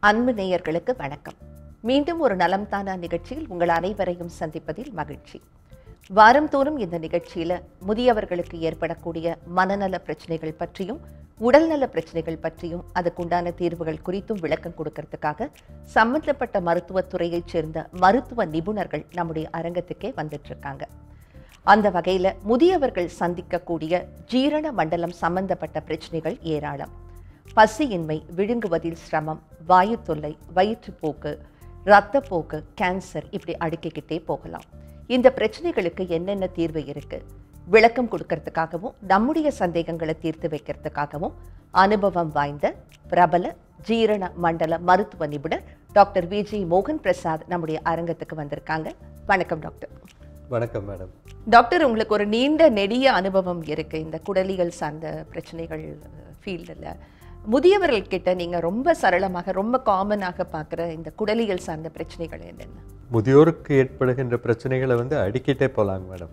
அன்பு நேயர்களுக்கு வணக்கம் மீண்டும் ஒரு நலம் தானா நிகழ்ச்சியில் உங்கள் அனைவரையும் சந்திப்பதில் மகிழ்ச்சி வாரந்தோறும் இந்த நிகழ்ச்சியில முதியவர்களுக்கு ஏற்படக்கூடிய மனநல பிரச்சனைகள் பற்றியும் உடல்நல பிரச்சனைகள் பற்றியும் அதுக்குண்டான தீர்வுகள் குறித்தும் விளக்கம் கொடுக்கறதுக்காக சம்பந்தப்பட்ட மருத்துவத் துறையைச் சேர்ந்த மருத்துவ நிபுணர்கள் நம்முடைய அரங்கத்துக்கே வந்துட்டு இருக்காங்க அந்த வகையில முதியவர்கள் சந்திக்கக்கூடிய ஜீரண மண்டலம் சம்பந்தப்பட்ட பிரச்சனைகள் ஏராளம் பசியின்மை விழுங்குவதில் சிரமம் வாயு தொல்லை வயிற்றுப்போக்கு இரத்தப்போக்கு கேன்சர் இப்படி அடுக்கிக்கிட்டே போகலாம் இந்த பிரச்சனைகளுக்கு என்னென்ன தீர்வு இருக்கு விளக்கம் கொடுக்கறதுக்காகவும் நம்முடைய சந்தேகங்களை தீர்த்து வைக்கிறதுக்காகவும் அனுபவம் வாய்ந்த பிரபல ஜீரண மண்டல மருத்துவ நிபுணர் டாக்டர் விஜி மோகன் பிரசாத் நம்முடைய அரங்கத்துக்கு வந்திருக்காங்க வணக்கம் டாக்டர் வணக்கம் மேடம் டாக்டர் உங்களுக்கு ஒரு நீண்ட நெடிய அனுபவம் இருக்கு இந்த குடலிகள் சார்ந்த பிரச்சனைகள் ஃபீல்டில் முதியவர்கள் கிட்ட நீங்க ரொம்ப சரளமாக ரொம்ப காமனாக பார்க்குற இந்த குடலிகள் சார்ந்த பிரச்சனைகள் என்னென்ன முதியோருக்கு ஏற்படுகின்ற பிரச்சனைகளை வந்து அடிக்கிட்டே போகலாங்க மேடம்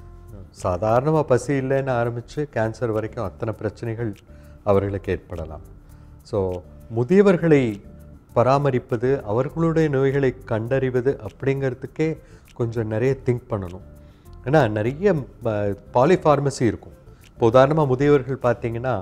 சாதாரணமாக பசி இல்லைன்னு ஆரம்பித்து கேன்சர் வரைக்கும் அத்தனை பிரச்சனைகள் அவர்களுக்கு ஏற்படலாம் ஸோ முதியவர்களை பராமரிப்பது அவர்களுடைய நோய்களை கண்டறிவது அப்படிங்கிறதுக்கே கொஞ்சம் நிறைய திங்க் பண்ணணும் ஏன்னா நிறைய பாலிஃபார்மசி இருக்கும் இப்போ உதாரணமாக முதியவர்கள் பார்த்தீங்கன்னா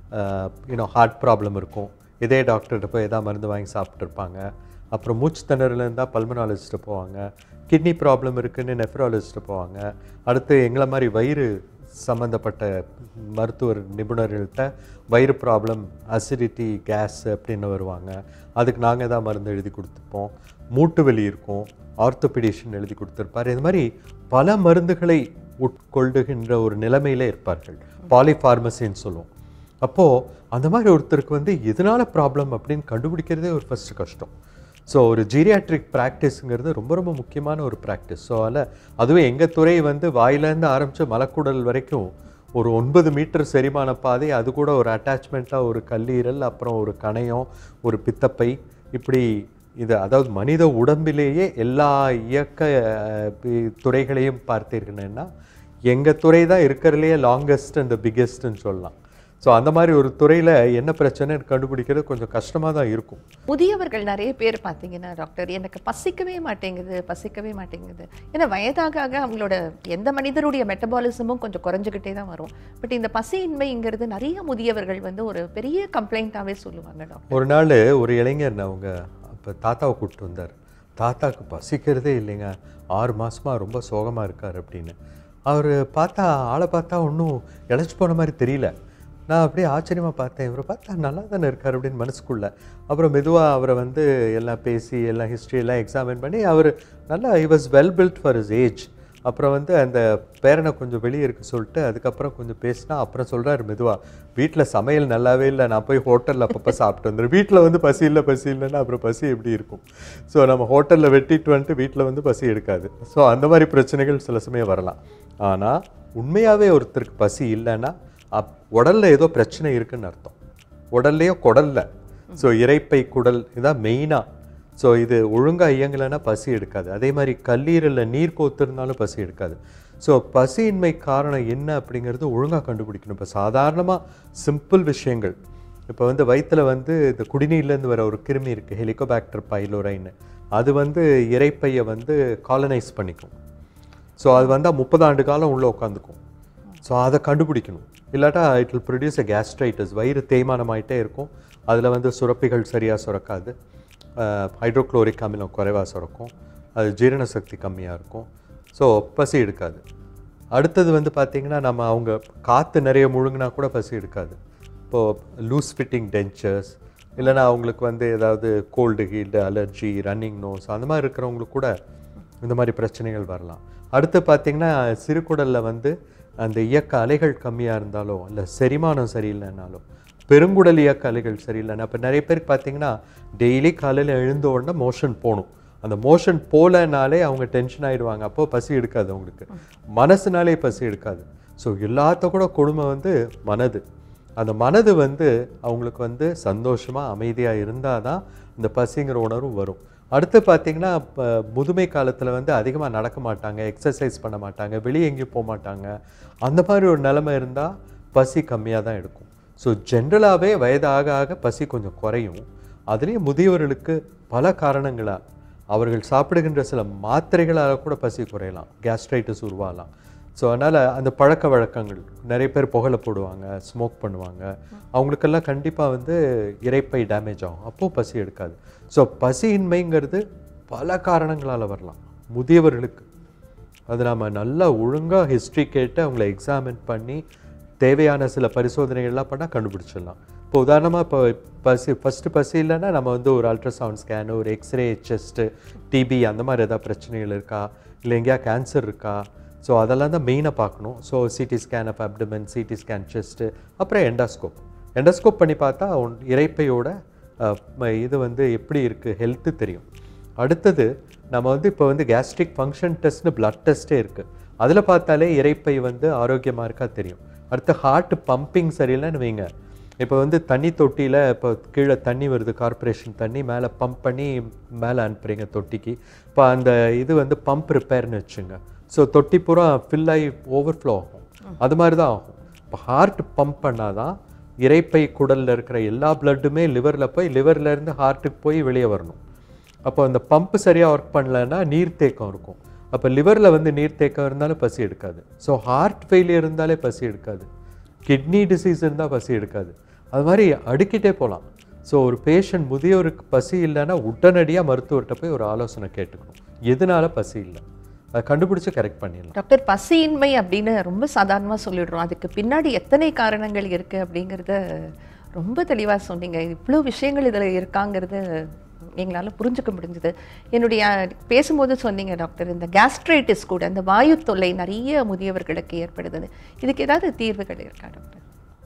யூனோ ஹார்ட் ப்ராப்ளம் இருக்கும் இதே டாக்டர்கிட்ட போய் எதாவது மருந்து வாங்கி சாப்பிட்ருப்பாங்க அப்புறம் மூச்சு திணறல இருந்தால் பல்மனாலஜிஸ்ட்டை போவாங்க கிட்னி ப்ராப்ளம் இருக்குன்னு நெஃப்ராலஜிஸ்ட்டை போவாங்க அடுத்து எங்களை மாதிரி வயிறு சம்மந்தப்பட்ட மருத்துவர் நிபுணர்கள்ட்ட வயிறு ப்ராப்ளம் அசிடிட்டி கேஸ் அப்படின்னு வருவாங்க அதுக்கு நாங்கள் தான் மருந்து எழுதி கொடுத்துப்போம் மூட்டு வலி இருக்கும் ஆர்த்தோபிடிஷன் எழுதி கொடுத்துருப்பார் இது மாதிரி பல மருந்துகளை உட்கொள்ளுகின்ற ஒரு நிலைமையில இருப்பார்கள் பாலிஃபார்மசின்னு சொல்லுவோம் அப்போது அந்த மாதிரி ஒருத்தருக்கு வந்து எதனால ப்ராப்ளம் அப்படின்னு கண்டுபிடிக்கிறதே ஒரு ஃபஸ்ட்டு கஷ்டம் ஸோ ஒரு ஜீரியாட்ரிக் ப்ராக்டிஸுங்கிறது ரொம்ப ரொம்ப முக்கியமான ஒரு ப்ராக்டிஸ் ஸோ அதில் அதுவே எங்கள் துறை வந்து வாயிலேருந்து ஆரம்பித்து மலக்குடல் வரைக்கும் ஒரு ஒன்பது மீட்டர் செரிமான பாதை அது கூட ஒரு அட்டாச்மெண்ட்டாக ஒரு கல்லீரல் அப்புறம் ஒரு கணையம் ஒரு பித்தப்பை இப்படி இது அதாவது மனித உடம்பிலேயே எல்லா இயக்க அஹ், பி- துறைகளையும் பார்த்தீர்கள்னா எங்கள் துறை தான் இருக்கிறதுலையே லாங்கஸ்ட் அண்ட் பிக்கெஸ்ட்னு சொல்லலாம் ஸோ அந்த மாதிரி ஒரு துறையில் என்ன பிரச்சனைன்னு கண்டுபிடிக்கிறது கொஞ்சம் கஷ்டமாக தான் இருக்கும் முதியவர்கள் நிறைய பேர் பார்த்தீங்கன்னா டாக்டர் எனக்கு பசிக்கவே மாட்டேங்குது பசிக்கவே மாட்டேங்குது ஏன்னா வயதாக ஆக அவங்களோட எந்த மனிதருடைய மெட்டபாலிசமும் கொஞ்சம் குறைஞ்சிக்கிட்டே தான் வரும் பட் இந்த பசியின்மைங்கிறது நிறைய முதியவர்கள் வந்து ஒரு பெரிய கம்ப்ளைண்ட்டாகவே சொல்லுவாங்க டாக்டர் ஒரு நாள் ஒரு இளைஞர் அவங்க அப்போ தாத்தாவை கூப்பிட்டு வந்தார் தாத்தாவுக்கு பசிக்கிறதே இல்லைங்க ஆறு மாசமா ரொம்ப சோகமாக இருக்கார் அப்படின்னு அவர் பார்த்தா ஆளை பார்த்தா ஒன்றும் இழைச்சி போன மாதிரி தெரியல நான் அப்படியே ஆச்சரியமாக பார்த்தேன் இவரை பார்த்தா நல்லா தானே இருக்கார் அப்படின்னு மனசுக்குள்ள அப்புறம் மெதுவாக அவரை வந்து எல்லாம் பேசி எல்லாம் ஹிஸ்ட்ரி எல்லாம் எக்ஸாமின் பண்ணி அவர் நல்லா he was well built for his age அப்புறம் வந்து அந்த பேரனை கொஞ்சம் வெளியே இருக்க சொல்லிட்டு அதுக்கப்புறம் கொஞ்சம் பேசினா அப்புறம் சொல்கிறாரு மெதுவாக வீட்டில் சமையல் நல்லாவே இல்லை நான் போய் ஹோட்டலில் அப்பப்போ சாப்பிட்டு வந்துடுறேன் வீட்டில் வந்து பசி இல்லை பசி இல்லைன்னா அப்புறம் பசி எப்படி இருக்கும் ஸோ நம்ம ஹோட்டலில் வெட்டிட்டு வந்துட்டு வீட்டில் வந்து பசி எடுக்காது ஸோ அந்த மாதிரி பிரச்சனைகள் சில சமயம் வரலாம் ஆனால் உண்மையாகவே ஒருத்தருக்கு பசி இல்லைன்னா அப் உடலில் ஏதோ பிரச்சனை இருக்குன்னு அர்த்தம் உடல்லையோ குடல்ல ஸோ இரைப்பை குடல் இதான் மெயினாக ஸோ இது ஒழுங்காக இயங்கலைன்னா பசி எடுக்காது அதே மாதிரி கல்லீரலில் நீர் கோத்திருந்தாலும் பசி எடுக்காது ஸோ பசியின்மை காரணம் என்ன அப்படிங்கிறது ஒழுங்காக கண்டுபிடிக்கணும் இப்போ சாதாரணமாக சிம்பிள் விஷயங்கள் இப்போ வந்து வயித்துல வந்து இந்த குடிநீர்லேருந்து வர ஒரு கிருமி இருக்குது ஹெலிகோபாக்டர் பைலோரைன்னு அது வந்து இரைப்பையை வந்து காலனைஸ் பண்ணிக்கும் ஸோ அது வந்தால் முப்பது ஆண்டு காலம் உள்ளே உட்காந்துக்கும் ஸோ அதை கண்டுபிடிக்கணும் இல்லாட்டா it will produce a gastritis வயிறு தேய்மானமாயிட்டே இருக்கும் அதில் வந்து சுரப்பிகள் சரியாக சுரக்காது ஹைட்ரோக்ளோரிக் அமிலம் குறைவாக சுரக்கும் அது ஜீரண சக்தி கம்மியாக இருக்கும் ஸோ பசி எடுக்காது அடுத்தது வந்து பார்த்திங்கன்னா நம்ம அவங்க காற்று நிறைய முழுங்கினா கூட பசி எடுக்காது இப்போது லூஸ் ஃபிட்டிங் டென்ச்சர்ஸ் இல்லைன்னா அவங்களுக்கு வந்து ஏதாவது கோல்டு ஹீல்டு அலர்ஜி ரன்னிங் நோஸ் அந்த மாதிரி இருக்கிறவங்களுக்கு கூட இந்த மாதிரி பிரச்சனைகள் வரலாம் அடுத்து பார்த்தீங்கன்னா சிறுகுடலில் வந்து அந்த இயக்க அலைகள் கம்மியாக இருந்தாலோ இல்லை செரிமானம் சரியில்லைனாலோ பெருங்குடல் இயக்க அலைகள் சரியில்லைன்னா இப்போ நிறைய பேருக்கு பார்த்தீங்கன்னா டெய்லி காலையில் எழுந்த உடனே மோஷன் போகணும் அந்த மோஷன் போகலனாலே அவங்க டென்ஷன் ஆயிடுவாங்க அப்போ பசி எடுக்காது அவங்களுக்கு மனசுனாலே பசி எடுக்காது ஸோ எல்லாத்த கூட கொடுமை வந்து மனது அந்த மனது வந்து அவங்களுக்கு வந்து சந்தோஷமாக அமைதியாக இருந்தால் தான் இந்த பசிங்கிற உணர்வு வரும் அடுத்து பார்த்தீங்கன்னா இப்போ முதுமை காலத்தில் வந்து அதிகமாக நடக்க மாட்டாங்க எக்ஸசைஸ் பண்ண மாட்டாங்க வெளியே எங்கேயும் போக மாட்டாங்க அந்த மாதிரி ஒரு நிலைமை இருந்தால் பசி கம்மியாக தான் எடுக்கும் ஸோ ஜென்ரலாகவே வயதாக ஆக பசி கொஞ்சம் குறையும் அதுலேயும் முதியவர்களுக்கு பல காரணங்களா அவர்கள் சாப்பிடுகின்ற சில மாத்திரைகளால் கூட பசி குறையலாம் கேஸ்ட்ரைட்டிஸ் உருவாகலாம் ஸோ அதனால் அந்த பழக்க வழக்கங்கள் நிறைய பேர் புகழ போடுவாங்க ஸ்மோக் பண்ணுவாங்க அவங்களுக்கெல்லாம் கண்டிப்பாக வந்து இரைப்பை டேமேஜ் ஆகும் அப்போது பசி எடுக்காது ஸோ பசியின்மைங்கிறது பல காரணங்களால் வரலாம் முதியவர்களுக்கு அது நம்ம நல்லா ஒழுங்காக ஹிஸ்ட்ரி கேட்டு அவங்கள எக்ஸாமின் பண்ணி தேவையான சில பரிசோதனைகள்லாம் பண்ணால் கண்டுபிடிச்சிடலாம் இப்போ உதாரணமாக இப்போ பசி ஃபஸ்ட்டு பசி இல்லைன்னா நம்ம வந்து ஒரு அல்ட்ராசவுண்ட் ஸ்கேனு ஒரு எக்ஸ்ரே செஸ்ட்டு டிபி அந்த மாதிரி ஏதாவது பிரச்சனைகள் இருக்கா இல்லை எங்கேயா கேன்சர் இருக்கா ஸோ அதெல்லாம் தான் மெயினாக பார்க்கணும் so CT scan of abdomen CT scan chest அப்புறம் எண்டாஸ்கோப் எண்டாஸ்கோப் பண்ணி பார்த்தா உன் இரைப்பையோட அஹ், ம- இது வந்து எப்படி இருக்குது ஹெல்த்து தெரியும் அடுத்தது நம்ம வந்து இப்போ வந்து கேஸ்ட்ரிக் ஃபங்க்ஷன் டெஸ்ட்னு பிளட் டெஸ்ட்டே இருக்குது அதில் பார்த்தாலே இரைப்பை வந்து ஆரோக்கியமாக இருக்கா தெரியும் அடுத்து ஹார்ட் பம்பிங் சரியில்லைன்னு வைங்க இப்போ வந்து தண்ணி தொட்டியில் இப்போ கீழே தண்ணி வருது கார்ப்பரேஷன் தண்ணி மேலே பம்ப் பண்ணி மேலே அனுப்புறீங்க தொட்டிக்கு இப்போ அந்த இது வந்து பம்ப் ரிப்பேர்னு வச்சுங்க ஸோ தொட்டி பூரா ஃபில் ஆகி ஓவர்ஃப்ளோ ஆகும் அது மாதிரி தான் ஆகும் இப்போ ஹார்ட் பம்ப் பண்ணாதான் இரைப்பை குடல்ல இருக்கிற எல்லா பிளட்டுமே லிவரில் போய் liverல இருந்து ஹார்ட்டுக்கு போய் வெளியே வரணும் அப்போ அந்த பம்ப் சரியாக ஒர்க் பண்ணலைன்னா நீர்த்தேக்கம் இருக்கும் அப்போ லிவரில் வந்து நீர்த்தேக்கம் இருந்தாலும் பசி எடுக்காது ஸோ ஹார்ட் ஃபெயிலியர் இருந்தாலே பசி எடுக்காது கிட்னி டிசீஸ் இருந்தால் பசி எடுக்காது அது மாதிரி அடுக்கிட்டே போகலாம் ஸோ ஒரு பேஷண்ட் முதியோருக்கு பசி இல்லைன்னா உடனடியாக மருத்துவர்கிட்ட போய் ஒரு ஆலோசனை கேட்டுக்கணும் எதனால பசி இல்லை அதை கண்டுபிடிச்சு கரெக்ட் பண்ணிடலாம் டாக்டர் பசியின்மை அப்படின்னு ரொம்ப சாதாரணமாக சொல்லிடுறோம் அதுக்கு பின்னாடி எத்தனை காரணங்கள் இருக்கு அப்படிங்கிறத ரொம்ப தெளிவாக சொன்னீங்க இவ்வளோ விஷயங்கள் இதில் இருக்காங்கிறது எங்களால் புரிஞ்சுக்க முடிஞ்சது என்னுடைய பேசும்போது சொன்னீங்க டாக்டர் இந்த கேஸ்ட்ரைட்டிஸ் கூட இந்த வாயு தொல்லை நிறைய முதியவர்களுக்கு ஏற்படுதுன்னு இதுக்கு ஏதாவது தீர்வுகள் இருக்கா டாக்டர்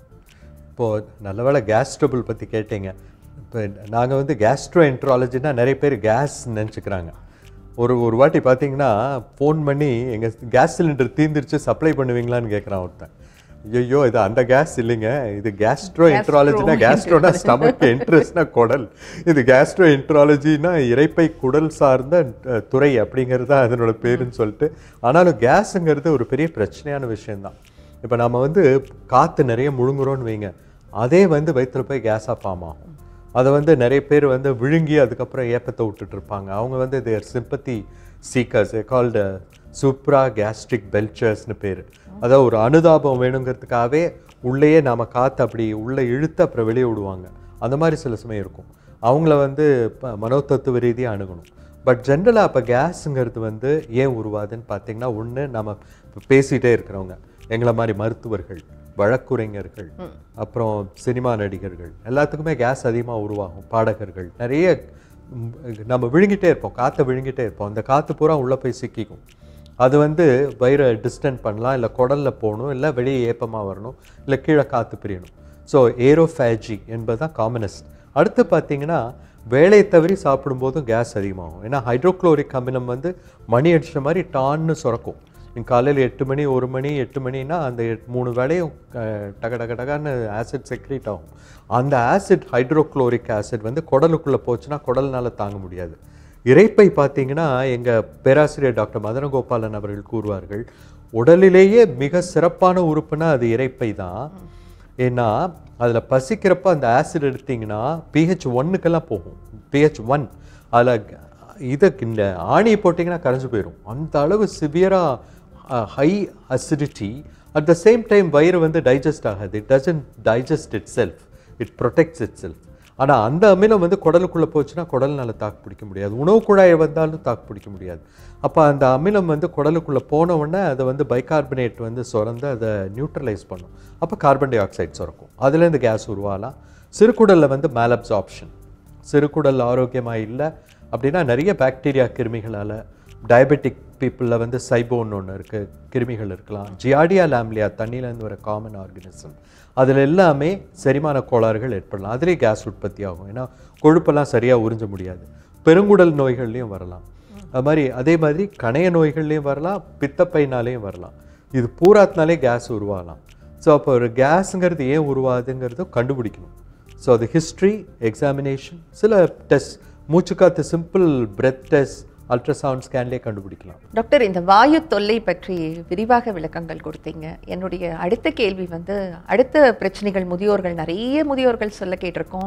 இப்போது நல்ல வேளை கேஸ் ட்ரபிள் பற்றி கேட்டீங்க இப்போ நாங்கள் வந்து கேஸ்ட்ரோ என்ட்ராலஜினா நிறைய பேர் கேஸ் நினச்சிக்கிறாங்க ஒரு ஒரு வாட்டி பார்த்தீங்கன்னா ஃபோன் பண்ணி எங்கள் கேஸ் சிலிண்டர் தீர்ந்துருச்சு சப்ளை பண்ணுவீங்களான்னு கேட்குறான் ஒருத்தன் ஐயோ இது அந்த கேஸ் இல்லைங்க இது கேஸ்ட்ரோ என்ட்ராலஜினா கேஸ்ட்ரோனா ஸ்டமக் இன்ட்ரெஸ்ட்னா குடல் இது கேஸ்ட்ரோ என்ட்ராலஜினா இரைப்பை குடல் சார்ந்த அஹ், துறை அப்படிங்கிறது தான் அதனோட பேருன்னு சொல்லிட்டு ஆனாலும் கேஸுங்கிறது ஒரு பெரிய பிரச்சனையான விஷயம்தான் இப்போ நம்ம வந்து காற்று நிறைய முழுங்குறோன்னு வைங்க அதே வந்து வயிற்றுல போய் கேஸாக ஃபார்ம் ஆகும் அதை வந்து நிறைய பேர் வந்து விழுங்கி அதுக்கப்புறம் ஏப்பத்தை விட்டுட்டு இருப்பாங்க அவங்க வந்து their sympathy seekers called supra gastric பெல்ச்சர்ஸ்னு பேர் அதாவது ஒரு அனுதாபம் வேணுங்கிறதுக்காகவே உள்ளேயே நாம காற்று அப்படி உள்ளே இழுத்து அப்புறம் வெளியே விடுவாங்க அந்த மாதிரி சில சமயம் இருக்கும் அவங்கள வந்து ப- மனோதத்துவ ரீதியாக அணுகணும் பட் ஜென்ரலாக அப்போ கேஸுங்கிறது வந்து ஏன் உருவாதுன்னு பார்த்தீங்கன்னா ஒன்று நம்ம இப்போ பேசிகிட்டே இருக்கிறவங்க எங்களை மாதிரி மருத்துவர்கள் வழக்குரைஞர்கள் அப்புறம் சினிமா நடிகர்கள் எல்லாத்துக்குமே கேஸ் அதிகமாக உருவாகும் பாடகர்கள் நிறைய ம், நம்ம விழுங்கிட்டே இருப்போம் காற்றை விழுங்கிட்டே இருப்போம் அந்த காற்று பூரா உள்ளே போய் சிக்கிக்கும் அது வந்து வயிறை டிஸ்டன்ட் பண்ணலாம் இல்லை குடலில் போகணும் இல்லை வெளியே ஏப்பமாக வரணும் இல்லை கீழே காற்று பிரியணும் ஸோ ஏரோஃபேஜி என்பது தான் காமனஸ்ட் அடுத்து பார்த்தீங்கன்னா வேலையை தவறி சாப்பிடும்போதும் கேஸ் அதிகமாகும் ஏன்னா ஹைட்ரோக்ளோரிக் அமிலம் வந்து மணி அடிச்ச மாதிரி டான்னு சுரக்கும் நீங்கள் காலையில் எட்டு மணி ஒரு மணி எட்டு மணினா அந்த எட்- மூணு வேளையும் அஹ், டக டக டகான்னு ஆசிட் செக்ரீட் ஆகும் அந்த ஆசிட் ஹைட்ரோக்ளோரிக் ஆசிட் வந்து குடலுக்குள்ளே போச்சுன்னா குடல்னால தாங்க முடியாது இரைப்பை பார்த்தீங்கன்னா எங்கள் பேராசிரியர் டாக்டர் மதனகோபாலன் அவர்கள் கூறுவார்கள் உடலிலேயே மிக சிறப்பான உறுப்புனா அது இரைப்பை தான் ஏன்னா அதில் பசிக்கிறப்ப அந்த ஆசிட் எடுத்தீங்கன்னா பிஹெச் ஒன்னுக்கெல்லாம் போகும் பிஹெச் ஒன் அதில் இதுக்கு இந்த ஆணியை போட்டிங்கன்னா கரைஞ்சு போயிடும் அந்த அளவு சிவியராக high acidity at the same time வயிறு வந்து டைஜஸ்ட் ஆகாது it doesn't digest itself it protects itself ஆனால் அந்த அமிலம் வந்து குடலுக்குள்ளே போச்சுன்னா குடல்னால தாக்கு பிடிக்க முடியாது உணவு குழாயை வந்தாலும் தாக்கு பிடிக்க முடியாது அப்போ அந்த அமிலம் வந்து குடலுக்குள்ளே போன உடனே அதை வந்து பைகார்பனேட் வந்து சுரந்து அதை நியூட்ரலைஸ் பண்ணும் அப்போ கார்பன் டை ஆக்சைடு சுரக்கும் அதுலேருந்து கேஸ் உருவாகலாம் சிறுகுடலில் வந்து மேலப்சாப்ஷன் சிறுகுடல் ஆரோக்கியமாக இல்லை அப்படின்னா நிறைய பாக்டீரியா கிருமிகளால் டயபெட்டிக் பீப்புளில் வந்து சைபோன் ஒன்று இருக்குது கிருமிகள் இருக்கலாம் ஜியாடியா லாம்லியா தண்ணியிலேருந்து வர காமன் ஆர்கனிசம் அதில் எல்லாமே செரிமான கோளாறுகள் ஏற்படலாம் அதிலே கேஸ் உற்பத்தி ஆகும் ஏன்னா கொழுப்பெல்லாம் சரியாக உறிஞ்ச முடியாது பெருங்குடல் நோய்கள்லையும் வரலாம் அது மாதிரி அதே மாதிரி கணைய நோய்கள்லையும் வரலாம் பித்தப்பைனாலேயும் வரலாம் இது பூராத்தினாலே கேஸ் உருவாகலாம் ஸோ அப்போ ஒரு கேஸுங்கிறது ஏன் உருவாகுதுங்கிறத கண்டுபிடிக்கணும் ஸோ அது ஹிஸ்ட்ரி எக்ஸாமினேஷன் சில டெஸ்ட் மூச்சுக்காத்து சிம்பிள் பிரெத் டெஸ்ட் அல்ட்ராசவுண்ட் ஸ்கேன்லேயே கண்டுபிடிக்கலாம் டாக்டர் இந்த வாயு தொல்லை பற்றி விரிவாக விளக்கங்கள் கொடுத்தீங்க என்னுடைய அடுத்த கேள்வி வந்து அடுத்த பிரச்சனைகள் முதியோர்கள் நிறைய முதியோர்கள் சொல்ல கேட்டிருக்கோம்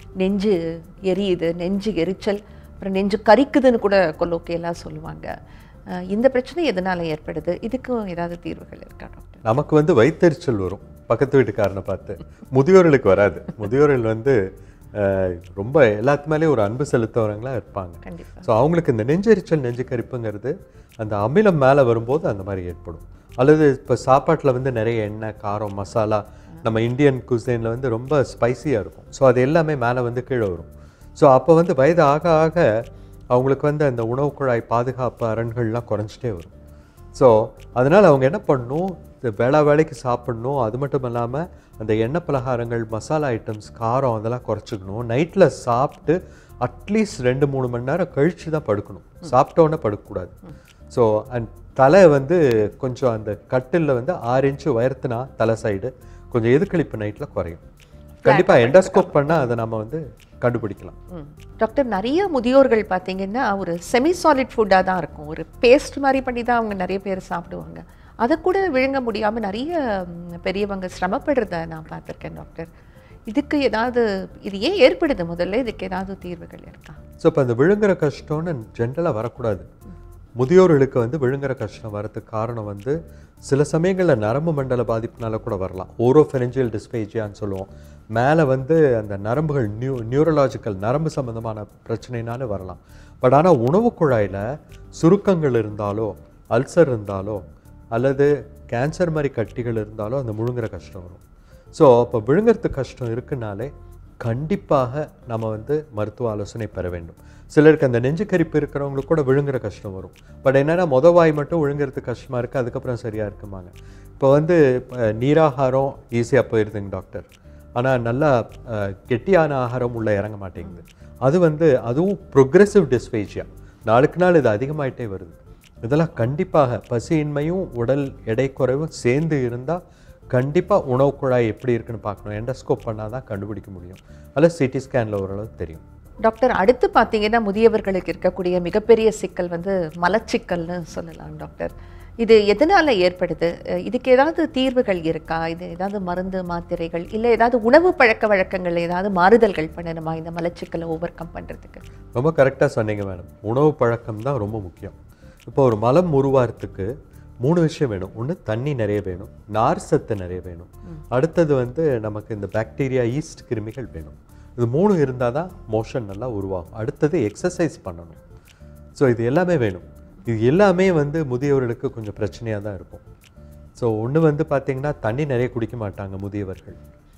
நெஞ்சு எரியுது நெஞ்சு எரிச்சல் அப்புறம் நெஞ்சு கரிக்குதுன்னு கூட கொல்லோக்கியெல்லாம் சொல்லுவாங்க அஹ் இந்த பிரச்சனை எதனால ஏற்படுது இதுக்கும் ஏதாவது தீர்வுகள் இருக்கா டாக்டர் நமக்கு வந்து வயித்தெரிச்சல் வரும் பக்கத்து வீட்டுக்காரனை பார்த்து முதியோர்களுக்கு வராது முதியோர்கள் வந்து அஹ், ரொம்ப எல்லாத்து மேலேயும் ஒரு அன்பு செலுத்தவங்களா இருப்பாங்க கண்டிப்பா ஸோ அவங்களுக்கு இந்த நெஞ்செரிச்சல் நெஞ்சு கரிப்புங்கிறது அந்த அமிலம் மேலே வரும்போது அந்த மாதிரி ஏற்படும் அல்லது இப்போ சாப்பாட்டில் வந்து நிறைய எண்ணெய் காரம் மசாலா நம்ம இந்தியன் குசைனில் வந்து ரொம்ப ஸ்பைசியாக இருக்கும் ஸோ அது எல்லாமே மேலே வந்து கீழே வரும் ஸோ அப்போ வந்து வயது ஆக ஆக அவங்களுக்கு வந்து அந்த உணவு குழாய் பாதுகாப்பு அரண்கள்லாம் குறைஞ்சிட்டே வரும் ஸோ அதனால் அவங்க என்ன பண்ணணும் இந்த வேளா வேலைக்கு சாப்பிடணும் அது மட்டும் இல்லாமல் அந்த எண்ணெய் பலகாரங்கள் மசாலா ஐட்டம்ஸ் காரம் அதெல்லாம் குறைச்சிக்கணும் நைட்டில் சாப்பிட்டு அட்லீஸ்ட் ரெண்டு மூணு மணி நேரம் கழித்து தான் படுக்கணும் சாப்பிட்ட உடனே படுக்கக்கூடாது ஸோ அண்ட் தலை வந்து கொஞ்சம் அந்த கட்டிலில் வந்து ஆறு இன்ச்சு உயர்த்தினா தலை சைடு கொஞ்சம் எதுக்களிப்பு நைட்டில் குறையும் கண்டிப்பாக எண்டோஸ்கோப் பண்ணால் அதை நம்ம வந்து கண்டுபிடிக்கலாம் ம். டாக்டர் நிறைய முதியோர்கள் பார்த்தீங்கன்னா ஒரு செமி சாலிட் ஃபுட்டாக தான் இருக்கும் ஒரு பேஸ்ட் மாதிரி பண்ணி தான் அவங்க நிறைய பேர் சாப்பிடுவாங்க அதை கூட விழுங்க முடியாமல் நிறைய ம், பெரியவங்க சிரமப்படுறத நான் பார்த்துருக்கேன் டாக்டர் இதுக்கு ஏதாவது இது ஏன் ஏற்படுது முதல்ல இதுக்கு ஏதாவது தீர்வுகள் இருக்கா ஸோ இப்போ அந்த விழுங்குற கஷ்டம்னு ஜென்ரலாக வரக்கூடாது முதியோர்களுக்கு வந்து விழுங்குற கஷ்டம் வரதுக்கு காரணம் வந்து சில சமயங்களில் நரம்பு மண்டல பாதிப்புனால கூட வரலாம் ஓரோஃபெரஞ்சியல் டிஸ்பேஜியான்னு சொல்லுவோம் மேலே வந்து அந்த நரம்புகள் நியூ நியூரலாஜிக்கல் நரம்பு சம்மந்தமான பிரச்சனைனால வரலாம் பட் ஆனால் உணவு குழாயில் சுருக்கங்கள் இருந்தாலோ அல்சர் இருந்தாலோ அல்லது கேன்சர் மாதிரி கட்டிகள் இருந்தாலோ அந்த முழுங்குற கஷ்டம் வரும் ஸோ அப்போ விழுங்குறதுக்கு கஷ்டம் இருக்குனாலே கண்டிப்பாக நம்ம வந்து மருத்துவ ஆலோசனை பெற வேண்டும் சிலருக்கு அந்த நெஞ்சு கரிப்பு இருக்கிறவங்களுக்கு கூட விழுங்குற கஷ்டம் வரும் பட் என்னன்னா மொத வாய் மட்டும் விழுங்குறதுக்கு கஷ்டமாக இருக்குது அதுக்கப்புறம் சரியாக இருக்குமாங்க இப்போ வந்து அஹ், நீராகாரம் ஈஸியாக போயிருதுங்க டாக்டர் ஆனால் நல்லா அஹ், கெட்டியான ஆகாரம் உள்ள இறங்க மாட்டேங்குது அது வந்து அதுவும் ப்ரொக்ரெசிவ் டிஸ்பேஜியா நாளுக்கு நாள் இது அதிகமாயிட்டே வருது இதெல்லாம் கண்டிப்பாக பசியின்மையும் உடல் எடை குறைவும் சேர்ந்து இருந்தால் கண்டிப்பாக உணவு குழாய் எப்படி இருக்குன்னு பார்க்கணும் எண்டோஸ்கோப் பண்ணால் தான் கண்டுபிடிக்க முடியும் அல்லது சிடி ஸ்கேனில் ஓரளவு தெரியும் டாக்டர் அடுத்து பார்த்தீங்கன்னா முதியவர்களுக்கு இருக்கக்கூடிய மிகப்பெரிய சிக்கல் வந்து மலச்சிக்கல்னு சொல்லலாம் டாக்டர் இது எதனால ஏற்படுது அஹ் இதுக்கு ஏதாவது தீர்வுகள் இருக்கா இது ஏதாவது மருந்து மாத்திரைகள் இல்லை ஏதாவது உணவு பழக்க வழக்கங்கள் ஏதாவது மாறுதல்கள் பண்ணணுமா இந்த மலச்சிக்கலை ஓவர் கம் பண்ணுறதுக்கு ரொம்ப கரெக்டாக சொன்னீங்க மேடம் உணவு பழக்கம் தான் ரொம்ப முக்கியம் இப்போ ஒரு மலம் உருவாகிறதுக்கு மூணு விஷயம் வேணும் ஒன்று தண்ணி நிறைய வேணும் நார் சத்து நிறைய வேணும் அடுத்தது வந்து நமக்கு இந்த பாக்டீரியா ஈஸ்ட் கிருமிகள் வேணும் இது மூணு இருந்தால் தான் மோஷன் நல்லா உருவாகும் அடுத்தது எக்ஸசைஸ் பண்ணணும் ஸோ இது எல்லாமே வேணும் இது எல்லாமே வந்து முதியவர்களுக்கு கொஞ்சம் பிரச்சனையாக தான் இருக்கும் ஸோ ஒன்று வந்து பார்த்தீங்கன்னா தண்ணி நிறைய குடிக்க மாட்டாங்க முதியவர்கள்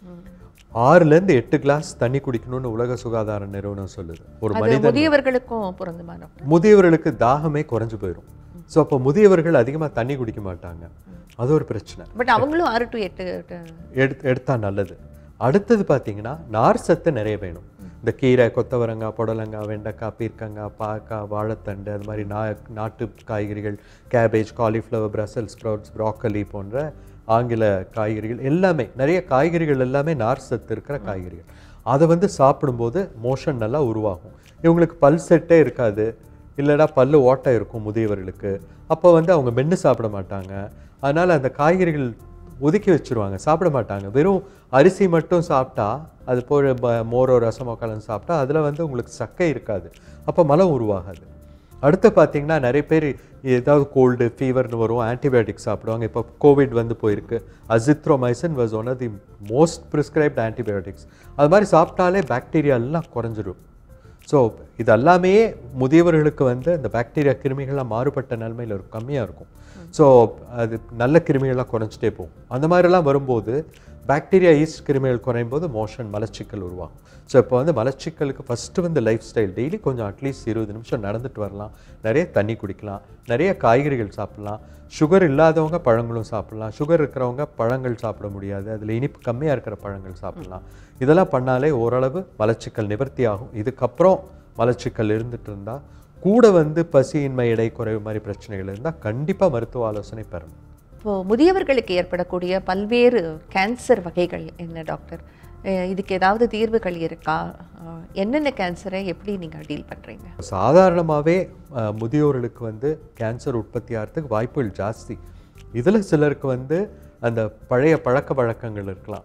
ஆறுலேருந்து எட்டு கிளாஸ் தண்ணி குடிக்கணும்னு உலக சுகாதார நிறுவனம் சொல்லுது ஒரு அது மனிதன் முதியவர்களுக்கும் பொருந்துமா டாக்டர் முதியவர்களுக்கு தாகமே குறைஞ்சு போயிடும் ஸோ அப்போ முதியவர்கள் அதிகமாக தண்ணி குடிக்க மாட்டாங்க அது ஒரு பிரச்சனை பட் அவங்களும் ஆறு டு எட்டு டு- எடுத்து எடுத்தா நல்லது அடுத்தது பார்த்தீங்கன்னா நார் சத்து நிறைய வேணும் இந்த கீரை கொத்தவரங்காய் புடலங்காய் வெண்டைக்காய் பீர்க்கங்காய் பாக்காய் வாழைத்தண்டு அது மாதிரி நா நாட்டு காய்கறிகள் cabbage cauliflower Brussels sprouts broccoli போன்ற ஆங்கில காய்கறிகள் எல்லாமே நிறைய காய்கறிகள் எல்லாமே நார் சத்து இருக்கிற காய்கறிகள் அதை வந்து சாப்பிடும்போது மோஷன் நல்லா உருவாகும் இவங்களுக்கு பல் செட்டே இருக்காது இல்லைடா பல்லு ஓட்டை இருக்கும் முதியவர்களுக்கு அப்போ வந்து அவங்க மென்று சாப்பிட மாட்டாங்க அதனால் அந்த காய்கறிகள் ஒதுக்கி வச்சிருவாங்க சாப்பிட மாட்டாங்க வெறும் அரிசி மட்டும் சாப்பிட்டா அது போல் ப- மோரோ ரசமோ கலந்து சாப்பிட்டா அதில் வந்து உங்களுக்கு சக்கை இருக்காது அப்போ மலம் உருவாகாது அடுத்து பார்த்தீங்கன்னா நிறைய பேர் ஏதாவது கோல்டு ஃபீவர்னு வரும் ஆன்டிபயோட்டிக் சாப்பிடுவாங்க இப்போ கோவிட் வந்து போயிருக்கு azithromycin was one of the most prescribed antibiotics அது மாதிரி சாப்பிட்டாலே பாக்டீரியா எல்லாம் குறைஞ்சிரும் ஸோ இது எல்லாமே முதியவர்களுக்கு வந்து இந்த பாக்டீரியா கிருமிகள்லாம் மாறுபட்ட நிலைமையில் இருக்கும் கம்மியாக இருக்கும் ஸோ அது நல்ல கிருமிகள்லாம் குறைஞ்சிட்டே போகும் அந்த மாதிரிலாம் வரும்போது பாக்டீரியா ஈஸ்ட் கிருமிகள் குறையும் போது மோஷன் மலச்சிக்கல் உருவாகும் ஸோ இப்போ வந்து மலச்சிக்கலுக்கு ஃபஸ்ட்டு வந்து லைஃப் ஸ்டைல் டெய்லி கொஞ்சம் அட்லீஸ்ட் இருபது நிமிஷம் நடந்துட்டு வரலாம் நிறைய தண்ணி குடிக்கலாம் நிறைய காய்கறிகள் சாப்பிடலாம் சுகர் இல்லாதவங்க பழங்களும் சாப்பிடலாம் சுகர் இருக்கிறவங்க பழங்கள் சாப்பிட முடியாது அதில் இனிப்பு கம்மியாக இருக்கிற பழங்கள் சாப்பிடலாம் இதெல்லாம் பண்ணாலே ஓரளவு மலச்சிக்கல் நிவர்த்தி ஆகும் இதுக்கப்புறம் மலச்சிக்கல் இருந்துட்டு இருந்தால் கூட வந்து பசியின்மை எடை குறைவு மாதிரி பிரச்சனைகள் இருந்தால் கண்டிப்பாக மருத்துவ ஆலோசனை பெறணும் இப்போ முதியவர்களுக்கு ஏற்படக்கூடிய பல்வேறு கேன்சர் வகைகள் என்ன டாக்டர் அஹ் இதுக்கு ஏதாவது தீர்வுகள் இருக்கா அஹ் என்னென்ன கேன்சரை எப்படி நீங்கள் டீல் பண்ணுறீங்க சாதாரணமாகவே முதியோர்களுக்கு வந்து கேன்சர் உற்பத்தி ஆகிறதுக்கு வாய்ப்புகள் ஜாஸ்தி இதில் சிலருக்கு வந்து அந்த பழைய பழக்க வழக்கங்கள் இருக்கலாம்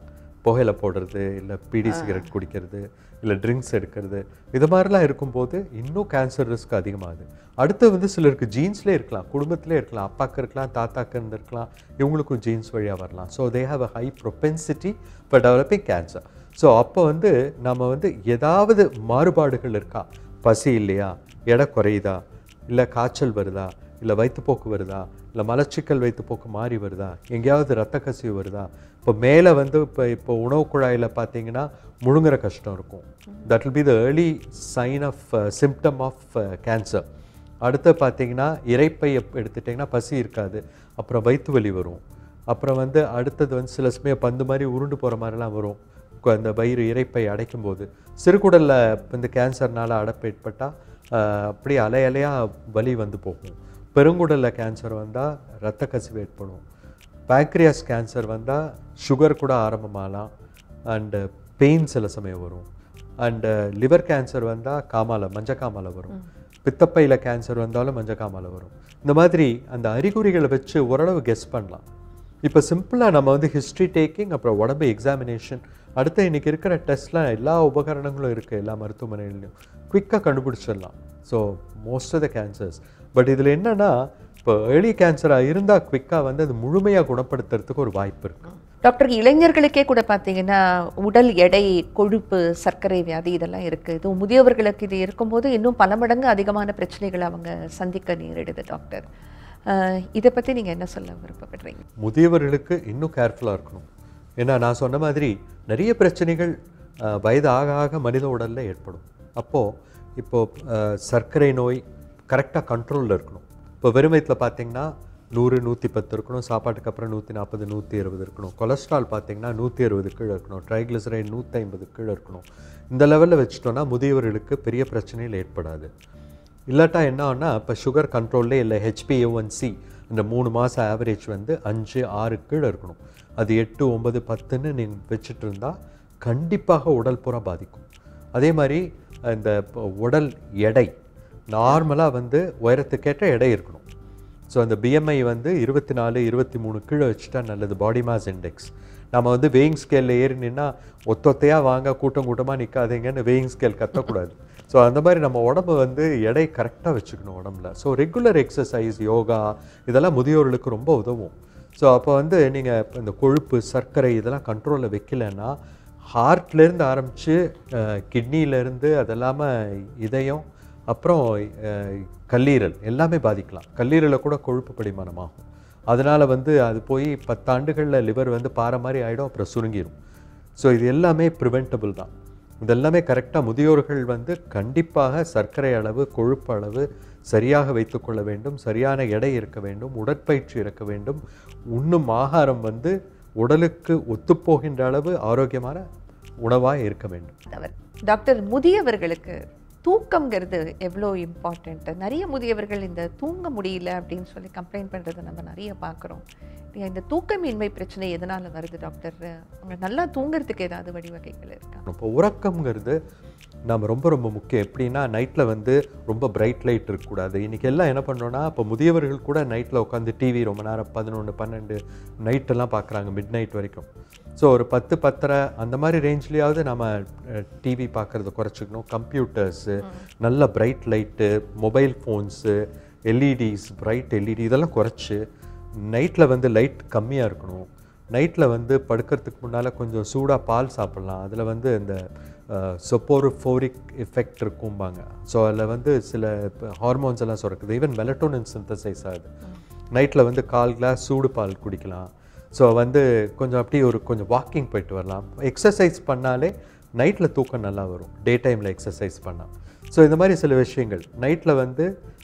புகையில போடுறது இல்லை பீடி சிகரெட் குடிக்கிறது இல்லை ட்ரிங்க்ஸ் எடுக்கிறது இது மாதிரிலாம் இருக்கும்போது இன்னும் கேன்சர் ரிஸ்க் அதிகமாகுது அடுத்து வந்து சிலருக்கு ஜீன்ஸ்லேயே இருக்கலாம் குடும்பத்திலே இருக்கலாம் அப்பாக்கு இருக்கலாம் தாத்தாக்கு இருந்திருக்கலாம் இவங்களுக்கும் ஜீன்ஸ் வழியாக வரலாம் so they have a high propensity for developing cancer so அப்போ வந்து நம்ம வந்து ஏதாவது மாறுபாடுகள் இருக்கா பசி இல்லையா எடை குறையுதா இல்லை காய்ச்சல் வருதா இல்லை வயிற்றுப்போக்கு வருதா இல்லை மலச்சிக்கல் வயிற்றுப்போக்கு மாறி வருதா எங்கேயாவது ரத்த கசிவு வருதா இப்போ மேலே வந்து இப்போ இப்போ உணவு குழாயில் பார்த்தீங்கன்னா முழுங்குற கஷ்டம் இருக்கும் that will be the early sign of symptom of cancer அடுத்து பார்த்தீங்கன்னா இறைப்பை எப்- எடுத்துட்டிங்கன்னா பசி இருக்காது அப்புறம் வயிற்று வலி வரும் அப்புறம் வந்து அடுத்தது வந்து சில சமயம் பந்து மாதிரி உருண்டு போகிற மாதிரிலாம் வரும் கு- அந்த வயிறு இறைப்பை அடைக்கும் போது சிறுகுடலில் இந்த கேன்சர்னால அடைப்பு ஏற்பட்டால் அப்படியே அலை அலையாக வலி வந்து போகும் பெருங்குடலில் கேன்சர் வந்தால் ரத்த கசிவு ஏற்படும் பேக்ரியாஸ் கேன்சர் வந்தால் சுகர் கூட ஆரம்பமாகலாம் அண்டு பெயின் சில சமயம் வரும் அண்டு லிவர் கேன்சர் வந்தால் காமாலை மஞ்சக்காமாலை வரும் பித்தப்பையில் கேன்சர் வந்தாலும் மஞ்சக்காமாலை வரும் இந்த மாதிரி அந்த அறிகுறிகளை வச்சு ஓரளவு கெஸ் பண்ணலாம் இப்போ சிம்பிளாக நம்ம வந்து ஹிஸ்ட்ரி டேக்கிங் அப்புறம் உடம்பு எக்ஸாமினேஷன் அடுத்து இன்னைக்கு இருக்கிற டெஸ்ட்லாம் எல்லா உபகரணங்களும் இருக்குது எல்லா மருத்துவமனைகள்லையும் குவிக்காக கண்டுபிடிச்சிடலாம் so most of the cancers but இதில் என்னன்னா இப்போ ஏர்லி கேன்சராக இருந்தால் குவிக்காக வந்து அது முழுமையாக குணப்படுத்துறதுக்கு ஒரு வாய்ப்பு இருக்குது டாக்டர் இளைஞர்களுக்கே கூட பார்த்தீங்கன்னா உடல் எடை கொழுப்பு சர்க்கரை வியாதி இதெல்லாம் இருக்கு இதுவும் முதியவர்களுக்கு இது இருக்கும்போது இன்னும் பல மடங்கு அதிகமான பிரச்சனைகளை அவங்க சந்திக்க நேரிடுது டாக்டர் அஹ், இதை பத்தி நீங்க என்ன சொல்ல விருப்பப்படுறீங்க முதியவர்களுக்கு இன்னும் கேர்ஃபுல்லாக இருக்கணும் ஏன்னா நான் சொன்ன மாதிரி நிறைய பிரச்சனைகள் அஹ், வயது ஆக ஆக மனித உடலில் ஏற்படும் அப்போது இப்போது சர்க்கரை நோய் கரெக்டாக கண்ட்ரோலில் இருக்கணும் இப்போ வெறும் வயிற்றில் பார்த்தீங்கன்னா நூறு நூற்றி பத்து இருக்கணும் சாப்பாட்டுக்கு அப்புறம் நூற்றி நாற்பது நூற்றி இருபது இருக்கணும் கொலஸ்ட்ரால் பார்த்தீங்கன்னா நூற்றி அறுபது கீழே இருக்கணும் ட்ரைக்ளிசரைட் நூற்றி ஐம்பது கீழே இருக்கணும் இந்த லெவலில் வச்சுட்டோன்னா முதியவர்களுக்கு பெரிய பிரச்சனைகள் ஏற்படாது இல்லாட்டா என்ன ஆகும்னா இப்போ சுகர் கண்ட்ரோல்லே இல்லை ஹெச்பிஏஒன்சி இந்த மூணு மாதம் ஆவரேஜ் வந்து அஞ்சு ஆறு கீழே இருக்கணும் அது எட்டு ஒன்பது பத்துன்னு நீங்கள் வச்சுட்டு இருந்தால் கண்டிப்பாக உடல் பூரா பாதிக்கும் அதே மாதிரி இந்த இப்போ உடல் எடை நார்மலாக வந்து உயரத்துக்கேற்ற எடை இருக்கணும் ஸோ அந்த பிஎம்ஐ வந்து இருபத்தி நாலு இருபத்தி மூணு கீழே வச்சுட்டா நல்லது பாடி மாஸ் இண்டெக்ஸ் நம்ம வந்து வெயிங் ஸ்கேலில் ஏறி நின்னா ஒத்தொத்தையாக வாங்க கூட்டம் கூட்டமாக நிற்காதீங்கன்னு வெயிங் ஸ்கேல் கத்தக்கூடாது ஸோ அந்த மாதிரி நம்ம உடம்பு வந்து எடை கரெக்டாக வச்சுக்கணும் உடம்புல ஸோ ரெகுலர் எக்ஸசைஸ் யோகா இதெல்லாம் முதியோர்களுக்கு ரொம்ப உதவும் ஸோ அப்போ வந்து நீங்கள் இந்த கொழுப்பு சர்க்கரை இதெல்லாம் கண்ட்ரோலில் வைக்கலன்னா ஹார்ட்லேருந்து ஆரம்பித்து கிட்னிலேருந்து அது இல்லாமல் இதயம் அப்புறம் அஹ், கல்லீரல் எல்லாமே பாதிக்கலாம் கல்லீரலை கூட கொழுப்பு படிமானமாகும் அதனால் வந்து அது போய் பத்தாண்டுகளில் லிவர் வந்து பாறை மாதிரி ஆகிடும் அப்புறம் சுருங்கிடும் ஸோ இது எல்லாமே ப்ரிவென்டபிள் தான் இதெல்லாமே கரெக்டாக முதியோர்கள் வந்து கண்டிப்பாக சர்க்கரை அளவு கொழுப்பு அளவு சரியாக வைத்துக்கொள்ள வேண்டும் சரியான எடை இருக்க வேண்டும் உடற்பயிற்சி இருக்க வேண்டும் உண்ணும் ஆகாரம் வந்து உடலுக்கு ஒத்துப்போகின்ற அளவு ஆரோக்கியமான உணவாக இருக்க வேண்டும் தவறு டாக்டர் முதியவர்களுக்கு தூக்கம்ங்கிறது எவ்வளோ இம்பார்ட்டண்ட் நிறைய முதியவர்கள் இந்த தூங்க முடியல அப்படின்னு சொல்லி கம்ப்ளைண்ட் பண்ணுறதை நம்ம நிறைய பார்க்குறோம் இந்த தூக்கமின்மை பிரச்சனை எதனால் வருது டாக்டர் அவங்க நல்லா தூங்குறதுக்கு ஏதாவது வழிவகைகள் இருக்கா இப்போ உறக்கம்ங்கிறது நம்ம ரொம்ப ரொம்ப முக்கியம் எப்படின்னா நைட்டில் வந்து ரொம்ப பிரைட் லைட் இருக்கக்கூடாது இன்றைக்கி எல்லாம் என்ன பண்ணோன்னா இப்போ முதியவர்கள் கூட நைட்டில் உட்காந்து டிவி ரொம்ப நேரம் பதினொன்று பன்னெண்டு நைட்டெல்லாம் பார்க்குறாங்க மிட் நைட் வரைக்கும் ஸோ ஒரு பத்து பத்தரை அந்த மாதிரி ரேஞ்ச்லேயாவது நம்ம டிவி பார்க்குறத குறைச்சிக்கணும் கம்ப்யூட்டர்ஸு நல்ல bright light mobile phones LEDs bright LED இதெல்லாம் குறைச்சி நைட்டில் வந்து லைட் கம்மியாக இருக்கணும் நைட்டில் வந்து படுக்கிறதுக்கு முன்னால் கொஞ்சம் சூடாக பால் சாப்பிட்லாம் அதில் வந்து இந்த சொப்போரோஃபோரிக் எஃபெக்ட் இருக்கும்பாங்க ஸோ அதில் வந்து சில ஹார்மோன்ஸ் எல்லாம் சுரக்குது ஈவன் மெலட்டோனின் சிந்தசைஸ் ஆகுது நைட்டில் வந்து கால் கிளாஸ் சூடு பால் குடிக்கலாம் ஸோ வந்து கொஞ்சம் அப்படியே ஒரு கொஞ்சம் வாக்கிங் போயிட்டு வரலாம் எக்ஸசைஸ் பண்ணாலே நைட்டில் தூக்கம் நல்லா வரும் டே டைமில் எக்ஸசைஸ் பண்ணால் ஸோ இந்த மாதிரி சில விஷயங்கள் நைட்டில் வந்து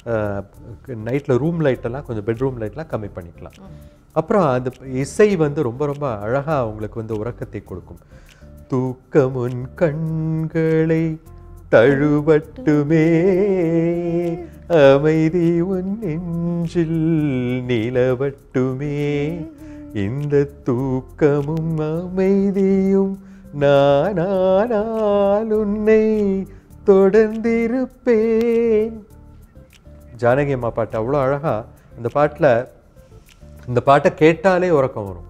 நைட்டில் ரூம் லைட்டெல்லாம் கொஞ்சம் பெட்ரூம் லைட்லாம் கம்மி பண்ணிக்கலாம் அப்புறம் அந்த இசை வந்து ரொம்ப ரொம்ப அழகாக உங்களுக்கு வந்து உறக்கத்தை கொடுக்கும் தூக்கமுன் கண்களை தழுவட்டுமே அமைதி உன் நெஞ்சில் நிலவட்டுமே இந்த தூக்கமும் அமைதியும் நானானால் உன்னை தொடர்ந்திருப்பேன் ஜானகி அம்மா பாட்டு அவ்வளோ அழகா இந்த பாட்டில் இந்த பாட்டை கேட்டாலே உறக்கம் வரும்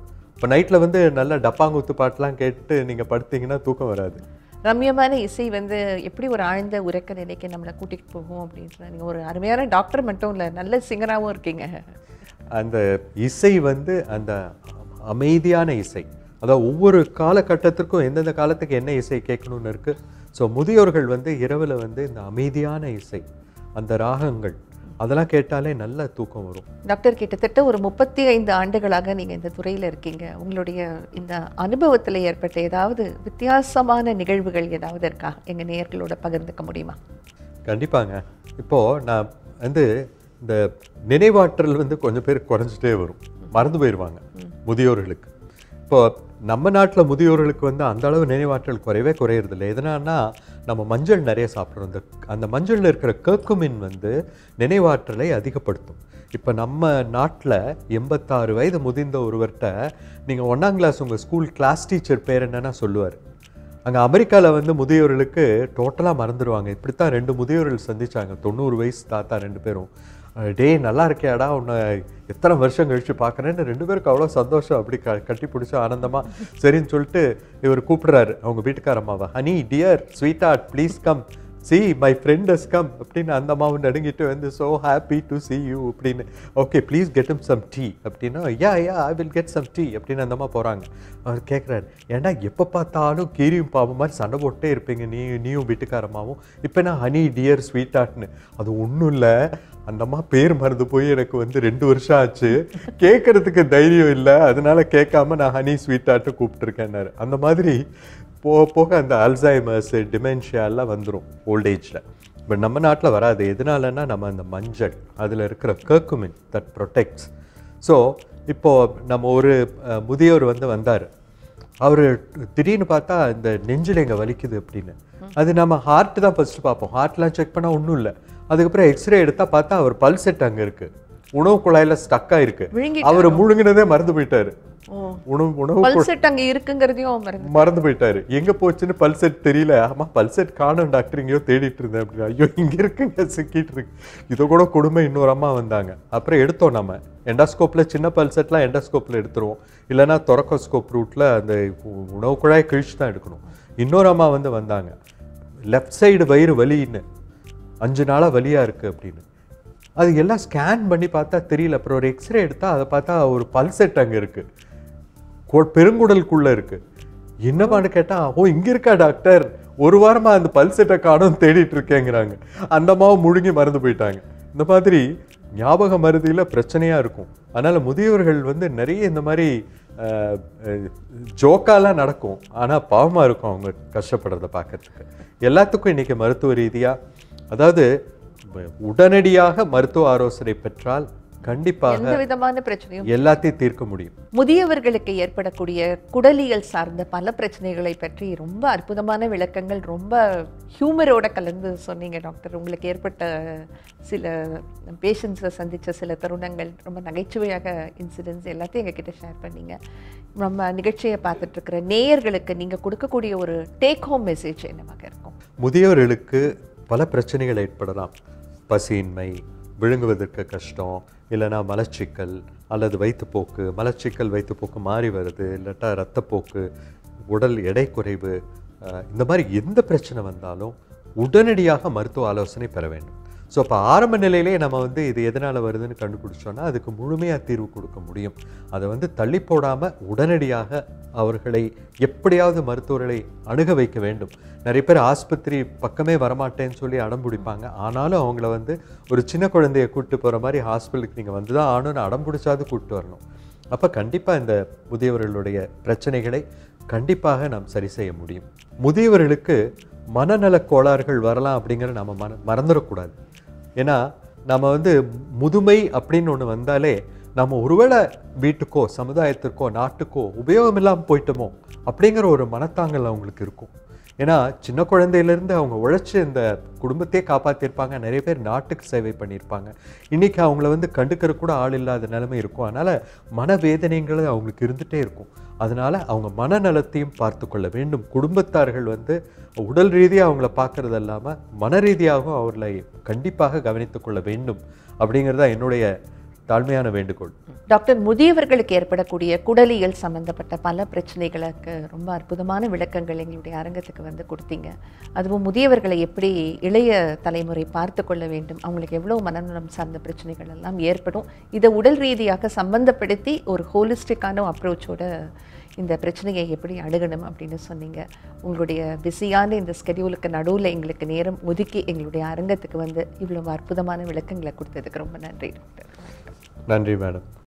இப்போ நைட்டில் வந்து நல்ல டப்பாங்குத்து பாட்டெலாம் கேட்டு நீங்கள் படுத்தீங்கன்னா தூக்கம் வராது ரம்யமான இசை வந்து எப்படி ஒரு ஆழ்ந்த உறக்க நிலைக்கு நம்மளை கூட்டிகிட்டு போகும் அப்படின்ற நீங்கள் ஒரு அருமையான டாக்டர் மட்டும் இல்லை நல்ல சிங்கராகவும் இருக்கீங்க அந்த இசை வந்து அந்த அமைதியான இசை அதாவது ஒவ்வொரு காலகட்டத்திற்கும் எந்தெந்த காலத்துக்கு என்ன இசை கேட்கணும்னு இருக்கு ஸோ முதியோர்கள் வந்து இரவில் வந்து இந்த அமைதியான இசை அந்த ராகங்கள் அதெல்லாம் கேட்டாலே நல்ல தூக்கம் வரும் டாக்டர் கிட்டத்தட்ட ஒரு முப்பத்தி ஐந்து ஆண்டுகளாக நீங்கள் இந்த துறையில் இருக்கீங்க உங்களுடைய இந்த அனுபவத்தில் ஏற்பட்ட ஏதாவது வித்தியாசமான நிகழ்வுகள் ஏதாவது இருக்கா எங்கள் நேயர்களோட பகிர்ந்துக்க முடியுமா கண்டிப்பாங்க இப்போது நான் வந்து இந்த நினைவாற்றல் வந்து கொஞ்சம் பேர் குறைஞ்சிட்டே வரும் மறந்து போயிடுவாங்க முதியோர்களுக்கு இப்போ நம்ம நாட்டில் முதியோர்களுக்கு வந்து அந்த அளவு நினைவாற்றல் குறையவே குறையிறதில்ல எதனால்னா நம்ம மஞ்சள் நிறைய சாப்பிட்றோம் இந்த அந்த மஞ்சளில் இருக்கிற கேக்குமின் வந்து நினைவாற்றலை அதிகப்படுத்தும் இப்போ நம்ம நாட்டில் எண்பத்தாறு வயது முதிர்ந்த ஒருவர்கிட்ட நீங்கள் ஒன்றாம் கிளாஸ் உங்கள் ஸ்கூல் கிளாஸ் டீச்சர் பேர் என்னன்னா சொல்லுவார் அங்கே அமெரிக்காவில் வந்து முதியோர்களுக்கு டோட்டலாக மறந்துடுவாங்க இப்படித்தான் ரெண்டு முதியோர்கள் சந்திச்சாங்க தொண்ணூறு வயசு தாத்தா ரெண்டு பேரும் அஹ் டேய் நல்லா இருக்கியாடா உன்னை எத்தனை வருஷம் கழிச்சு பார்க்குறேன்னு ரெண்டு பேருக்கு அவ்வளோ சந்தோஷம் அப்படி க கட்டி பிடிச்சி ஆனந்தமாக சரின்னு சொல்லிட்டு இவர் கூப்பிடுறாரு அவங்க வீட்டுக்கார அம்மாவை honey dear sweetheart please come see my friend has come அப்படின்னு அந்த அம்மாவும் நடுங்கிட்டு வந்து so happy to see you அப்படின்னு okay please get him some tea அப்படின்னா yeah yeah I will get some tea அப்படின்னு அந்த அம்மா போகிறாங்க அவர் கேட்குறாரு ஏன்டா எப்போ பார்த்தாலும் கீரியும் பாவம் மாதிரி சண்டை போட்டே இருப்பீங்க நீ நீயும் வீட்டுக்காரமாவும் இப்போ நான் ஹனி டியர் ஸ்வீட் ஆர்ட்னு அது ஒன்றும் இல்லை அந்த அம்மா பேர் மறந்து போய் எனக்கு வந்து ரெண்டு வருஷம் ஆச்சு கேட்கறதுக்கு தைரியம் இல்லை அதனால கேட்காம நான் ஹனி ஸ்வீட் ஆர்ட்டு கூப்பிட்டுருக்கேன்னாரு அந்த மாதிரி போக போக அந்த அல்சைமர்ஸ் டிமென்ஷியா எல்லாம் வந்துடும் ஓல்டேஜில் பட் நம்ம நாட்டில் வராது எதனாலன்னா நம்ம அந்த மஞ்சள் அதில் இருக்கிற கர்க்குமின் தட் ப்ரொடெக்ட்ஸ் ஸோ இப்போது நம்ம ஒரு அஹ், முதியோர் வந்து வந்தார் அவர் திடீர்னு பார்த்தா இந்த நெஞ்சில் எங்கே வலிக்குது அப்படின்னு அது நம்ம ஹார்ட் தான் ஃபர்ஸ்ட் பார்ப்போம் ஹார்ட்லாம் செக் பண்ணால் ஒன்றும் இல்லை அதுக்கப்புறம் எக்ஸ்ரே எடுத்தால் பார்த்தா அவர் பல்செட் அங்கே இருக்குது உணவு குழாயில் ஸ்டக் ஆயிருக்கு விழுங்கி அவர் முழுங்கினதே மறந்து போயிட்டாரு ஓ உணவு உணவு பல்செட் அங்கே இருக்குங்கிறதையும் மறந்து மறந்து போயிட்டாரு எங்க போச்சுன்னு பல்செட் தெரியல ஆமா பல்செட் காணும் டாக்டர் எங்கேயோ தேடிட்டு இருந்தேன் அப்படின்னு ஐயோ இங்க இருக்குங்க சிக்கிட்டு இருக்கு இதை கூட கொடுமை இன்னொரு அம்மா வந்தாங்க அப்புறம் எடுத்தோம் நம்ம எண்டாஸ்கோப்ல சின்ன பல்செட்லாம் எண்டாஸ்கோப்ல எடுத்துருவோம் இல்லைன்னா தொரக்கோஸ்கோப் ரூட்ல அந்த உ- உணவு குழாய் கழிச்சு தான் எடுக்கணும் இன்னொரு அம்மா வந்து வந்தாங்க லெஃப்ட் சைடு வயிறு வலின்னு அஞ்சு நாளா வலியா இருக்கு அப்படின்னு அது எல்லாம் ஸ்கேன் பண்ணி பார்த்தா தெரியல அப்புறம் ஒரு எக்ஸ்ரே எடுத்தா அதை பார்த்தா ஒரு பல்செட் அங்க இருக்கு கொ- பெருங்குடலுக்குள்ள இருக்கு என்னமான்னு கேட்டா ஓ இங்க இருக்கா டாக்டர் ஒரு வாரமா அந்த பல்செட்டை காணும் தேடிட்டு இருக்கேங்கிறாங்க அந்த அம்மாவை முழுங்கி மறந்து போயிட்டாங்க இந்த மாதிரி ஞாபக மருதியில பிரச்சனையா இருக்கும் அதனால முதியவர்கள் வந்து நிறைய இந்த மாதிரி அஹ், அஹ், ஜோக்காலாம் நடக்கும் ஆனா பாவமா இருக்கும் அவங்க கஷ்டப்படுறத பார்க்கறதுக்கு எல்லாத்துக்கும் இன்னைக்கு மருத்துவ ரீதியா அதாவது உடனடியாக மருத்துவ ஆலோசனை பெற்றால் கண்டிப்பாக எந்த விதமான பிரச்சனையும் எல்லாத்தையும் தீர்க்க முடியும் முதியவர்களுக்கு ஏற்படக்கூடிய குடலியல் சார்ந்த பல பிரச்சனைகளை பற்றி ரொம்ப அற்புதமான விளக்கங்கள் ரொம்ப ஹியூமரோட கலந்து சொன்னீங்க டாக்டர் உங்களுக்கு ஏற்பட்ட சில பேஷண்ட்ஸை சந்தித்த சில தருணங்கள் ரொம்ப நகைச்சுவையாக இன்சிடென்ட்ஸ் எல்லாத்தையும் எங்ககிட்ட ஷேர் பண்ணீங்க நம்ம நிகழ்ச்சியை பார்த்துட்டு இருக்கிற நேயர்களுக்கு நீங்கள் கொடுக்கக்கூடிய ஒரு டேக் ஹோம் மெசேஜ் என்னவாக இருக்கும் முதியோர்களுக்கு பல பிரச்சனைகள் ஏற்படலாம் பசியின்மை விழுங்குவதற்கு கஷ்டம் இல்லைன்னா மலச்சிக்கல் அல்லது வயிற்றுப்போக்கு மலச்சிக்கல் வயிற்றுப்போக்கு மாறி வருது இல்லாட்டா ரத்தப்போக்கு உடல் எடை குறைவு அஹ், இந்த மாதிரி எந்த பிரச்சனை வந்தாலும் உடனடியாக மருத்துவ ஆலோசனை பெற வேண்டும் ஸோ அப்போ ஆரம்ப நிலையிலே நம்ம வந்து இது எதனால் வருதுன்னு கண்டுபிடிச்சோன்னா அதுக்கு முழுமையாக தீர்வு கொடுக்க முடியும் அதை வந்து தள்ளி போடாமல் உடனடியாக அவர்களை எப்படியாவது மருத்துவர்களை அணுக வைக்க வேண்டும் நிறைய பேர் ஆஸ்பத்திரி பக்கமே வரமாட்டேன்னு சொல்லி அடம் பிடிப்பாங்க ஆனாலும் அவங்கள வந்து ஒரு சின்ன குழந்தைய கூப்பிட்டு போகிற மாதிரி ஹாஸ்பிட்டலுக்கு நீங்கள் வந்து தான் ஆகணும்னு அடம் பிடிச்சாது கூப்பிட்டு வரணும் அப்போ கண்டிப்பாக இந்த முதியவர்களுடைய பிரச்சனைகளை கண்டிப்பாக நாம் சரி செய்ய முடியும் முதியவர்களுக்கு மனநலக் கோளாறுகள் வரலாம் அப்படிங்கிற நம்ம மன மறந்துடக்கூடாது ஏன்னா நம்ம வந்து முதுமை அப்படின்னு ஒன்று வந்தாலே நம்ம ஒருவேளை வீட்டுக்கோ சமுதாயத்திற்கோ நாட்டுக்கோ உபயோகம் இல்லாமல் போயிட்டோமோ அப்படிங்கிற ஒரு மனத்தாங்கல் அவங்களுக்கு இருக்கும் ஏன்னா சின்ன குழந்தையிலேருந்து அவங்க உழைச்சி இந்த குடும்பத்தையே காப்பாற்றிருப்பாங்க நிறைய பேர் நாட்டுக்கு சேவை பண்ணியிருப்பாங்க இன்னைக்கு அவங்கள வந்து கண்டுக்கிற கூட ஆள் இல்லாத நிலைமை இருக்கும் அதனால் மனவேதனைகள் அவங்களுக்கு இருந்துகிட்டே இருக்கும் அதனால் அவங்க மனநலத்தையும் பார்த்து கொள்ள வேண்டும் குடும்பத்தார்கள் வந்து உடல் ரீதியாக அவங்கள பார்க்கறது இல்லாமல் மன ரீதியாகவும் அவர்களை கண்டிப்பாக கவனித்துக் கொள்ள வேண்டும் அப்படிங்கிறது தான் என்னுடைய தாழ்மையான வேண்டுகோள் டாக்டர் முதியவர்களுக்கு ஏற்படக்கூடிய குடலியல் சம்பந்தப்பட்ட பல பிரச்சனைகளுக்கு ரொம்ப அற்புதமான விளக்கங்கள் எங்களுடைய அரங்கத்துக்கு வந்து கொடுத்தீங்க அதுவும் முதியவர்களை எப்படி இளைய தலைமுறை பார்த்து கொள்ள வேண்டும் அவங்களுக்கு எவ்வளோ மனநலம் சார்ந்த பிரச்சனைகள் எல்லாம் ஏற்படும் இதை உடல் ரீதியாக சம்பந்தப்படுத்தி ஒரு ஹோலிஸ்டிக்கான அப்ரோச்சோட இந்த பிரச்சனையை எப்படி அணுகணும் அப்படின்னு சொன்னீங்க உங்களுடைய பிஸியான இந்த ஸ்கெடியூலுக்கு நடுவில் எங்களுக்கு நேரம் ஒதுக்கி எங்களுடைய அரங்கத்துக்கு வந்து இவ்வளவு அற்புதமான விளக்கங்களை கொடுத்ததுக்கு ரொம்ப நன்றி டாக்டர் நன்றி மேடம்